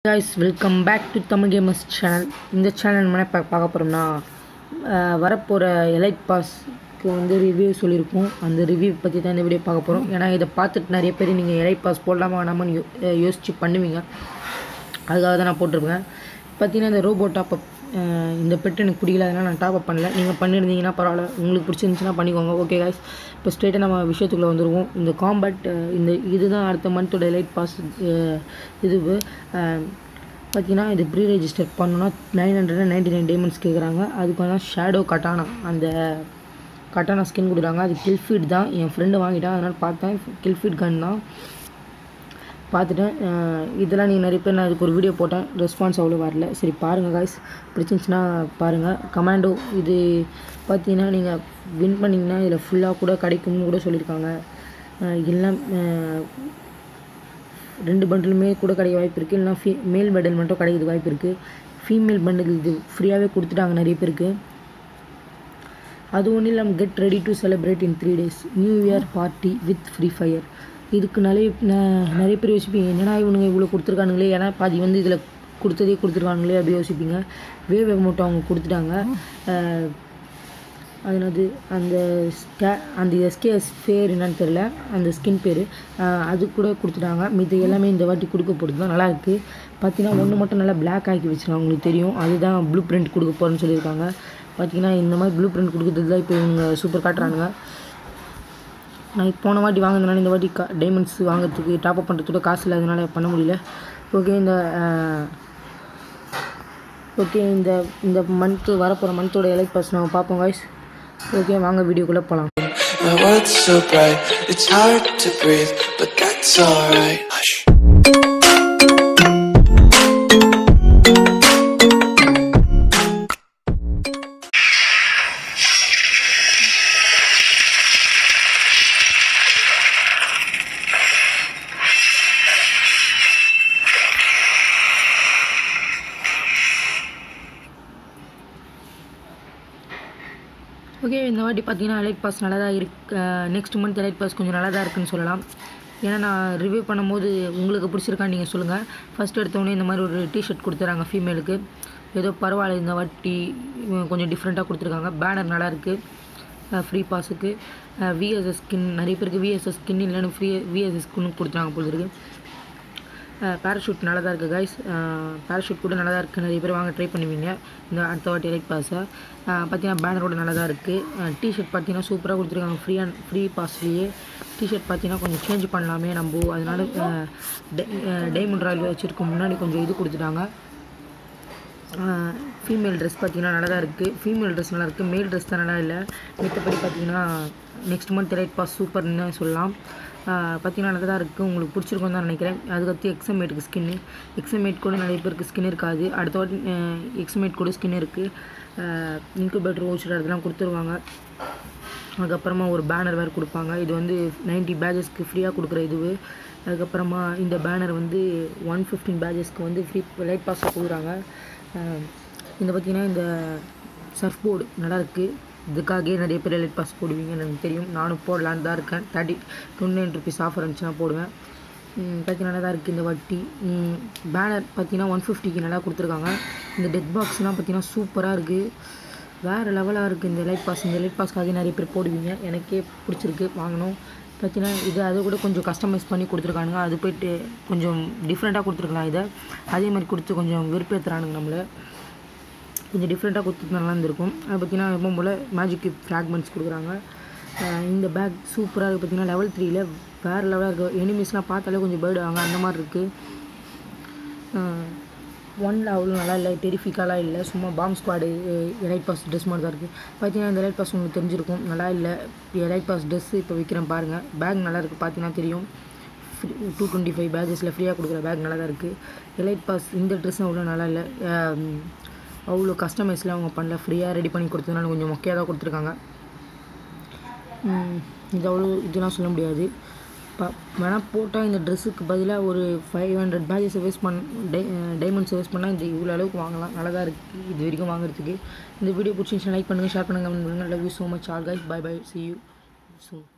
guys welcome back to Tamil gamers channel இந்த channel நம்ம என்ன பா- பார்க்க போகிறோம்னா வரப்போகிற எலைட் பாஸ்க்கு வந்து ரிவ்யூ சொல்லியிருக்கோம் அந்த ரிவ்யூ பற்றி தான் இந்த வீடியோ பார்க்க போகிறோம் ஏன்னா இதை பார்த்துட்டு நிறைய பேர் நீங்கள் எலைட் பாஸ் போடலாமா வேணாமான்னு யோ அஹ் யோசிச்சு பண்ணுவீங்க அதுக்காக தான் நான் போட்டிருப்பேன் பார்த்தீங்கன்னா இந்த ரோபோ டாப்அப் இந்த பெட் எனக்கு பிடிக்கல அதனால் நான் டாப்அப் பண்ணல நீங்கள் பண்ணியிருந்தீங்கன்னா பரவாயில்ல உங்களுக்கு பிடிச்சிருந்துச்சுன்னா பண்ணிக்கோங்க ஓகே guys இப்போ ஸ்ட்ரெயிட்டாக நம்ம விஷயத்துக்குள்ளே வந்துருவோம் இந்த காம்பேட் இந்த இதுதான் அடுத்த மந்தோட லைட் பாஸ் இது பார்த்தீங்கன்னா இது ப்ரீ ரெஜிஸ்டர் பண்ணோன்னா nine hundred ninety nine diamonds கேட்குறாங்க அதுக்கு வந்து ஷேடோ கட்டானா அந்த கட்டானா ஸ்கின் கொடுக்குறாங்க அது கில்ஃபீட் தான் என் ஃப்ரெண்டு வாங்கிட்டான் அதனால் பார்த்தேன் கில்ஃபீட் கன் தான் பார்த்துட்டேன் அஹ் இதெல்லாம் நீங்கள் நிறைய பேர் நான் இதுக்கு ஒரு வீடியோ போட்டேன் ரெஸ்பான்ஸ் அவ்வளோ வரல சரி பாருங்கள் காய்ஸ் பிடிச்சிருந்துச்சுன்னா பாருங்கள் கமாண்டோ இது பார்த்தீங்கன்னா நீங்கள் வின் பண்ணிங்கன்னா இதில் ஃபுல்லாக கூட கிடைக்கும்னு கூட சொல்லியிருக்காங்க அஹ் எல்லாம் அஹ் ரெண்டு பண்டிலுமே கூட கிடைக்க வாய்ப்பு இருக்குது இல்லைனா ஃபீ மேல் பண்டில் மட்டும் கிடைக்கிறது வாய்ப்பு இருக்குது ஃபீமேல் பண்டில் இது ஃப்ரீயாகவே கொடுத்துட்டாங்க நிறைய பேருக்கு அது ஒன்றும் இல்லாமல் get ready to celebrate in three days new year party with Free Fire இதுக்கு நிறைய ந- நிறைய பேர் யோசிப்பீங்க என்னடா இவனுங்க இவ்வளோ கொடுத்துருக்கானுங்களே ஏன்னா பாதி வந்து இதில் கொடுத்ததே கொடுத்துருக்கானுங்களே அப்படி யோசிப்பீங்க வேவ் அமௌண்ட் அவங்க கொடுத்துட்டாங்க அஹ், அதனது அந்த ஸ்கே அந்த எஸ்கேஎஸ் பேர் என்னன்னு தெரில அந்த ஸ்கின் பேர் அது கூட கொடுத்துட்டாங்க மித்த எல்லாமே இந்த வாட்டி கொடுக்க போகிறது தான் நல்லா இருக்குது பார்த்தீங்கன்னா ஒன்று மட்டும் நல்லா Black ஆக்கி வச்சுருக்காங்க உங்களுக்கு தெரியும் அதுதான் ப்ளூ பிரிண்ட் கொடுக்க போகிறேன்னு சொல்லியிருக்காங்க பார்த்தீங்கன்னா இந்த மாதிரி ப்ளூ பிரிண்ட் கொடுக்குறது தான் இப்போ இவங்க சூப்பர் காட்டுறானுங்க நான் இப்போ போன வாட்டி வாங்கினதுனால இந்த வாட்டி கா டைமண்ட்ஸ் வாங்குறதுக்கு டாப் அப் பண்ணுறதுக்கு காசு இல்லாதனால பண்ண முடியல ஓகே இந்த ஓகே இந்த இந்த மந்த்து வரப்போகிற மந்த்தோட எலைட் பாஸ் நம்ம பார்ப்போம் guys ஓகே வாங்க வீடியோக்குள்ளே போகலாம் My world's so bright, it's hard to breathe, but that's alright. Hush. Okay இந்த வாட்டி பார்த்தீங்கன்னா எலைட் பாஸ் நல்லா தான் இருக்கு நெக்ஸ்ட் மந்த் எலைட் பாஸ் கொஞ்சம் நல்லா தான் இருக்குன்னு சொல்லலாம் ஏன்னா நான் ரிவ்யூ பண்ணும்போது உங்களுக்கு பிடிச்சிருக்கான்னு நீங்கள் சொல்லுங்கள் ஃபஸ்ட் எடுத்தோடனே இந்த மாதிரி ஒரு டிஷர்ட் கொடுத்துறாங்க ஃபீமேலுக்கு ஏதோ பரவாயில்ல இந்த வாட்டி இவங்க கொஞ்சம் டிஃப்ரெண்ட்டாக கொடுத்துருக்காங்க பேனர் நல்லா இருக்குது ஃப்ரீ பாஸுக்கு விஎஸ்எஸ் ஸ்கின் நிறைய பேருக்கு விஎஸ்எஸ் ஸ்கின் இல்லைன்னு ஃப்ரீ விஎஸ்எஸ் ஸ்கின்னு கொடுத்துறாங்க போல இருக்குது பேராஷூட் நல்லா தான் இருக்குது கைஸ் பேராஷூட் கூட நல்லா தான் இருக்குது நிறைய பேர் வாங்க ட்ரை பண்ணுவீங்க இந்த அடுத்த வாட்டி எலைட் பாஸை பார்த்தீங்கன்னா பேனரோட நல்லா தான் இருக்குது டிஷர்ட் பார்த்தீங்கன்னா சூப்பராக கொடுத்துருக்காங்க ஃப்ரீ அண்ட் ஃப்ரீ பாஸ்லேயே டிஷர்ட் பார்த்தீங்கன்னா கொஞ்சம் சேஞ்ச் பண்ணலாமே நம்ம அதனால டைமண்ட் ராயல் வச்சுருக்க முன்னாடி கொஞ்சம் இது கொடுத்துட்டாங்க ஃபீமேல் ட்ரெஸ் பார்த்தீங்கன்னா நல்லா தான் இருக்குது ஃபீமேல் ட்ரெஸ் நல்லா இருக்குது மேல் ட்ரெஸ் தான் நல்லா இல்லை மித்தபடி பார்த்தீங்கன்னா நெக்ஸ்ட் மந்த் ரைட் பாஸ் சூப்பர்னு சொல்லலாம் பார்த்தீங்கன்னா நல்லா தான் இருக்குது உங்களுக்கு பிடிச்சிருக்கும் தான் நினைக்கிறேன் அதுக்கடுத்து எக்ஸமேட்டுக்கு ஸ்கின்னு எக்ஸமேட் கூட நிறைய பேருக்கு ஸ்கின் இருக்காது அடுத்த வாட்டி எக்ஸமேட் கூட ஸ்கின் இருக்குது இன்குபேட்டர் ஓச்சர் அதெல்லாம் கொடுத்துருவாங்க அதுக்கப்புறமா ஒரு பேனர் வேறு கொடுப்பாங்க இது வந்து 90 பேஜஸ்க்கு ஃப்ரீயாக கொடுக்குற இதுவு அதுக்கப்புறமா இந்த பேனர் வந்து ஒன் ஃபிஃப்டீன் பேஜஸ்க்கு வந்து ஃப்ரீ லைட் பாஸாக கொடுக்குறாங்க அஹ் இந்த பார்த்தீங்கன்னா இந்த சர்ஃப் போர்டு நல்லா இருக்குது இதுக்காகவே நிறைய பேர் லைட் பாஸ் போடுவீங்கன்னு எனக்கு தெரியும் நானும் போடலான்னு தான் இருக்கேன் thirty twenty nine rupees offer இருந்துச்சுன்னா போடுவேன் ம், பார்த்தீங்கன்னா நல்லா தான் இருக்குது இந்த வட்டி பேனர் பார்த்தீங்கன்னா ஒன் ஃபிஃப்டிக்கு நல்லா கொடுத்துருக்காங்க இந்த டெட் பாக்ஸ்லாம் பார்த்தீங்கன்னா சூப்பராக இருக்குது வேறு லெவலாக இருக்குது இந்த லைட் பாஸ் இந்த லைட் பாஸ்க்காக நிறைய பேர் போடுவீங்க எனக்கே பிடிச்சிருக்கு வாங்கணும் பார்த்தீங்கன்னா இது அதை கூட கொஞ்சம் கஸ்டமைஸ் பண்ணி கொடுத்துருக்கானுங்க அது போயிட்டு கொஞ்சம் டிஃப்ரெண்ட்டாக கொடுத்துருக்கலாம் இதை அதே மாதிரி கொடுத்து கொஞ்சம் வெறுப்பேற்றுறானுங்க நம்மளை கொஞ்சம் டிஃப்ரெண்ட்டாக கொடுத்து நல்லா இருந்திருக்கும் அது பார்த்தீங்கன்னா எப்பவும் போல் மேஜிக் ஃப்ராக்மெண்ட்ஸ் கொடுக்குறாங்க அஹ் இந்த பேக் சூப்பராக இருக்குது பார்த்தீங்கன்னா லெவல் த்ரீல வேறு லெவலாக இருக்குது எனிமீஸ்லாம் பார்த்தாலே கொஞ்சம் பேர்டு ஆங்க அந்த மாதிரி இருக்குது ஒன்ல அவ்வளோ நல்லா இல்லை டெரிஃபிக்காலாம் இல்லை சும்மா bomb squad elite pass dress மாதிரி தான் இருக்குது பார்த்தீங்கன்னா இந்த எலைட் பாஸ் உங்களுக்கு தெரிஞ்சிருக்கும் நல்லா இல்லை எலைட் பாஸ் ட்ரெஸ் இப்போ விற்கிறேன் பாருங்கள் பேக் நல்லா இருக்குது பார்த்தீங்கன்னா தெரியும் டூ டுவெண்ட்டி ஃபைவ் பேஜஸில் ஃப்ரீயாக கொடுக்குற பேக் நல்லா தான் இருக்குது எலைட் பாஸ் இந்த ட்ரெஸ்ஸும் அவ்வளோ நல்லா இல்லை அஹ் அவ்வளோ கஸ்டமைஸ்லாம் அவங்க பண்ணல ஃப்ரீயாக ரெடி பண்ணி கொடுத்ததுனால கொஞ்சம் மொக்கையாக தான் கொடுத்துருக்காங்க ம், இது அவ்வளோ இதெல்லாம் சொல்ல முடியாது ப வேணால் போட்டால் இந்த ட்ரெஸ்ஸுக்கு பதிலாக ஒரு ஃபைவ் ஹண்ட்ரட் பேஜஸ் வேஸ்ட் பண்ண டை டைமண்ட்ஸ் வேஸ்ட் பண்ணால் இந்த இவ்வளோ அளவுக்கு வாங்கலாம் நல்லா தான் இருக்குது இது வரைக்கும் வாங்குறதுக்கு இந்த வீடியோ பிடிச்சிருந்துச்சுன்னா லைக் பண்ணுங்கள் ஷேர் பண்ணுங்கள் கமெண்ட் பண்ணுங்கள் love you so much all guys bye bye see you so